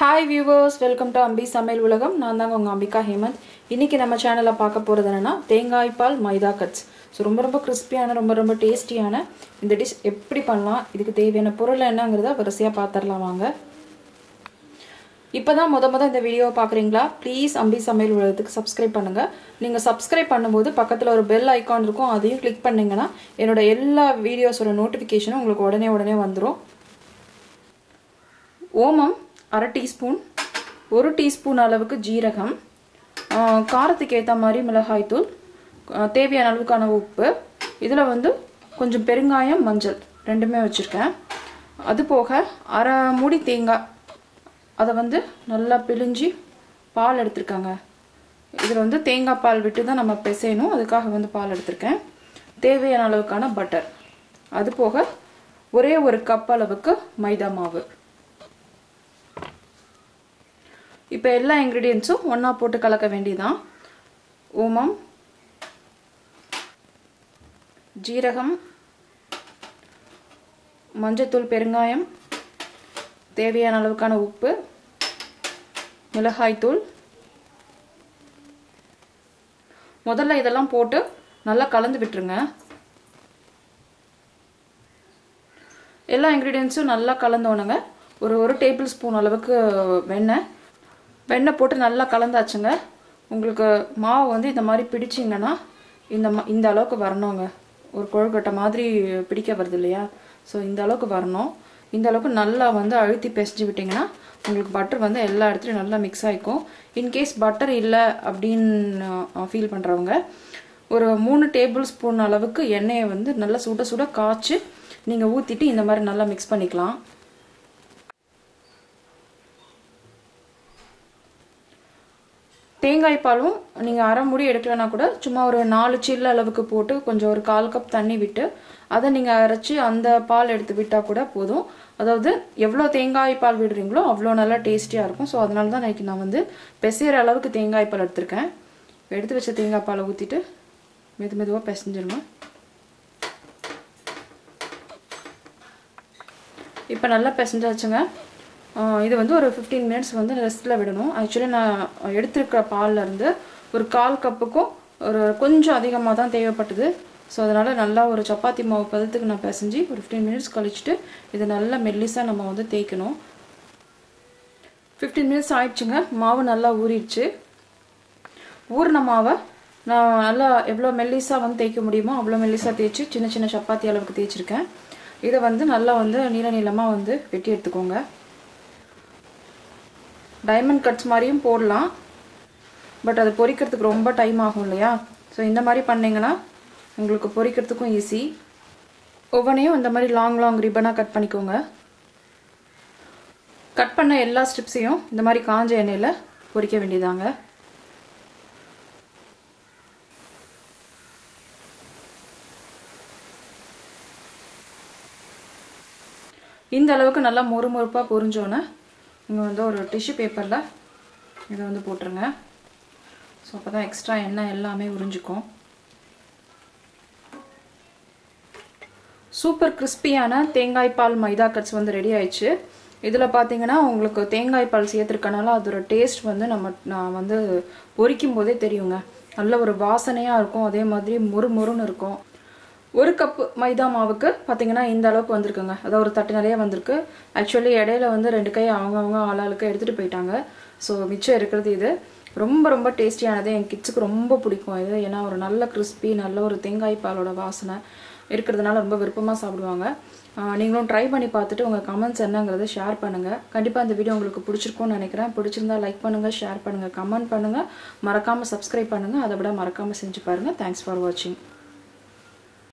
hi viewers welcome to Ambi சமையல் உலகம் நான் தாங்க உங்கள் அம்பிகா ஹேமந்த் இன்றைக்கி நம்ம சேனலில் பார்க்க போகிறது என்னென்னா தேங்காய் பால் மைதா கட்ஸ் ஸோ ரொம்ப ரொம்ப கிறிஸ்பியான ரொம்ப ரொம்ப டேஸ்டியான இந்த டிஷ் எப்படி பண்ணலாம் இதுக்கு தேவையான பொருள் என்னங்கிறத வரிசையாக பார்த்துடலாம் வாங்க இப்போ தான் முத முத இந்த வீடியோவை பார்க்குறீங்களா ப்ளீஸ் அம்பி சமையல் உலகத்துக்கு சப்ஸ்கிரைப் பண்ணுங்கள் நீங்கள் சப்ஸ்கிரைப் பண்ணும்போது பக்கத்தில் ஒரு பெல் ஐக்கான் இருக்கும் அதையும் கிளிக் பண்ணிங்கன்னா என்னோட எல்லா வீடியோஸோட நோட்டிஃபிகேஷனும் உங்களுக்கு உடனே உடனே வந்துடும் ஓமம் அரை டீஸ்பூன் ஒரு டீஸ்பூன் அளவுக்கு ஜீரகம் காரத்துக்கு ஏற்ற மாதிரி மிளகாய்த்தூள் தேவையான அளவுக்கான உப்பு இதில் வந்து கொஞ்சம் பெருங்காயம் மஞ்சள் ரெண்டுமே வச்சுருக்கேன் அது போக அரை மூடி தேங்காய் அதை வந்து நல்லா பிழிஞ்சி பால் எடுத்திருக்காங்க இதில் வந்து தேங்காய் பால் விட்டு தான் நம்ம பிசையணும் அதுக்காக வந்து பால் எடுத்திருக்கேன் தேவையான அளவுக்கான பட்டர் அது போக ஒரே ஒரு கப் அளவுக்கு மைதா மாவு இப்போ எல்லா இன்க்ரீடியன்ஸும் ஒன்றா போட்டு கலக்க வேண்டியதான் ஓமம் ஜீரகம் மஞ்சத்தூள் பெருங்காயம் தேவையான அளவுக்கான உப்பு மிளகாய்த்தூள் முதல்ல இதெல்லாம் போட்டு நல்லா கலந்து விட்டுருங்க எல்லா இன்க்ரீடியன்ஸும் நல்லா கலந்தோணுங்க ஒரு ஒரு டேபிள் ஸ்பூன் அளவுக்கு வெண்ணெய் வெண்ணெய் போட்டு நல்லா கலந்தாச்சுங்க உங்களுக்கு மாவு வந்து இந்த மாதிரி பிடிச்சிங்கன்னா இந்த இந்த அளவுக்கு வரணுங்க ஒரு கொழுக்கட்டை மாதிரி பிடிக்க வருது இல்லையா ஸோ இந்த அளவுக்கு வரணும் இந்த அளவுக்கு நல்லா வந்து அழுத்தி பிசைஞ்சு விட்டிங்கன்னா உங்களுக்கு பட்டர் வந்து எல்லா இடத்துலையும் நல்லா மிக்ஸ் ஆகிக்கும் இன்கேஸ் பட்டர் இல்லை அப்படின்னு ஃபீல் பண்ணுறவங்க ஒரு மூணு டேபிள் ஸ்பூன் அளவுக்கு எண்ணெயை வந்து நல்லா சுட சுட காய்ச்சி நீங்கள் ஊற்றிட்டு இந்த மாதிரி நல்லா மிக்ஸ் பண்ணிக்கலாம் தேங்காய் பாலும் நீங்கள் அரை முடி எடுக்கலனா கூட சும்மா ஒரு நாலு சில்லு அளவுக்கு போட்டு கொஞ்சம் ஒரு கால் கப் தண்ணி விட்டு அதை நீங்கள் அரைச்சி அந்த பால் எடுத்து விட்டால் கூட போதும் அதாவது எவ்வளோ தேங்காய் பால் விடுறீங்களோ அவ்வளோ நல்லா டேஸ்டியாக இருக்கும் ஸோ அதனால தான் இன்றைக்கி நான் வந்து பெசைகிற அளவுக்கு தேங்காய் பால் எடுத்திருக்கேன் எடுத்து வச்ச தேங்காய் பாலை ஊற்றிட்டு மெது மெதுவாக பிசைஞ்சிருங்க இப்போ நல்லா பிசைஞ்சாச்சுங்க இது வந்து ஒரு ஃபிஃப்டீன் மினிட்ஸ் வந்து ரெஸ்ட்டில் விடணும் ஆக்சுவலி நான் எடுத்துருக்கிற பால்லேருந்து ஒரு கால் கப்புக்கும் ஒரு கொஞ்சம் அதிகமாக தான் தேவைப்பட்டது ஸோ அதனால் நல்லா ஒரு சப்பாத்தி மாவு பதத்துக்கு நான் பிசைஞ்சு ஒரு ஃபிஃப்டீன் மினிட்ஸ் கழிச்சுட்டு இதை நல்லா மெல்லிஸாக நம்ம வந்து தேய்க்கணும் ஃபிஃப்டீன் மினிட்ஸ் ஆயிடுச்சுங்க மாவு நல்லா ஊறிடுச்சு ஊறின மாவை நான் நல்லா எவ்வளோ மெல்லிஸாக வந்து தேய்க்க முடியுமோ அவ்வளோ மெல்லிஸாக தேய்ச்சி சின்ன சின்ன சப்பாத்தி அளவுக்கு தேய்ச்சிருக்கேன் இதை வந்து நல்லா வந்து நீள நீளமாக வந்து வெட்டி எடுத்துக்கோங்க டைமண்ட் கட்ஸ் மாதிரியும் போடலாம் பட் அது பொரிக்கிறதுக்கு ரொம்ப டைம் ஆகும் இல்லையா ஸோ இந்த மாதிரி பண்ணிங்கன்னா உங்களுக்கு பொரிக்கிறதுக்கும் ஈஸி ஒவ்வொன்றையும் இந்த மாதிரி லாங் லாங் ரிப்பனாக கட் பண்ணிக்கோங்க கட் பண்ண எல்லா ஸ்ட்ரிப்ஸையும் இந்த மாதிரி காஞ்ச எண்ணெயில் பொரிக்க வேண்டியதாங்க இந்த அளவுக்கு நல்லா மொறு மொறுப்பாக பொரிஞ்சோன்னே இங்கே வந்து ஒரு டிஷ்யூ பேப்பரில் இதை வந்து போட்டுருங்க ஸோ அப்போ தான் எக்ஸ்ட்ரா எண்ணெய் எல்லாமே உறிஞ்சிக்கும் சூப்பர் கிறிஸ்பியான தேங்காய் பால் மைதா கட்ஸ் வந்து ரெடி ஆயிடுச்சு இதில் பார்த்தீங்கன்னா உங்களுக்கு தேங்காய் பால் சேர்த்துருக்கனால அதோட டேஸ்ட் வந்து நம்ம நான் வந்து பொரிக்கும் போதே தெரியுங்க நல்ல ஒரு வாசனையாக இருக்கும் அதே மாதிரி மொறு மொறுன்னு இருக்கும் ஒரு கப்பு மைதா மாவுக்கு பார்த்தீங்கன்னா இந்த அளவுக்கு வந்திருக்குங்க அதாவது ஒரு தட்டு நிறைய வந்திருக்கு ஆக்சுவலி இடையில வந்து ரெண்டு கை அவங்கவுங்க ஆளாளுக்கு எடுத்துகிட்டு போயிட்டாங்க ஸோ மிச்சம் இருக்கிறது இது ரொம்ப ரொம்ப டேஸ்டியானது என் கிட்ஸுக்கு ரொம்ப பிடிக்கும் இது ஏன்னா ஒரு நல்ல கிறிஸ்பி நல்ல ஒரு தேங்காய் பாலோட வாசனை இருக்கிறதுனால ரொம்ப விருப்பமாக சாப்பிடுவாங்க நீங்களும் ட்ரை பண்ணி பார்த்துட்டு உங்கள் கமெண்ட்ஸ் என்னங்கிறத ஷேர் பண்ணுங்கள் கண்டிப்பாக இந்த வீடியோ உங்களுக்கு பிடிச்சிருக்கும்னு நினைக்கிறேன் பிடிச்சிருந்தா லைக் பண்ணுங்கள் ஷேர் பண்ணுங்கள் கமெண்ட் பண்ணுங்கள் மறக்காமல் சப்ஸ்கிரைப் பண்ணுங்கள் அதை விட மறக்காமல் செஞ்சு பாருங்கள் தேங்க்ஸ் ஃபார் வாட்சிங்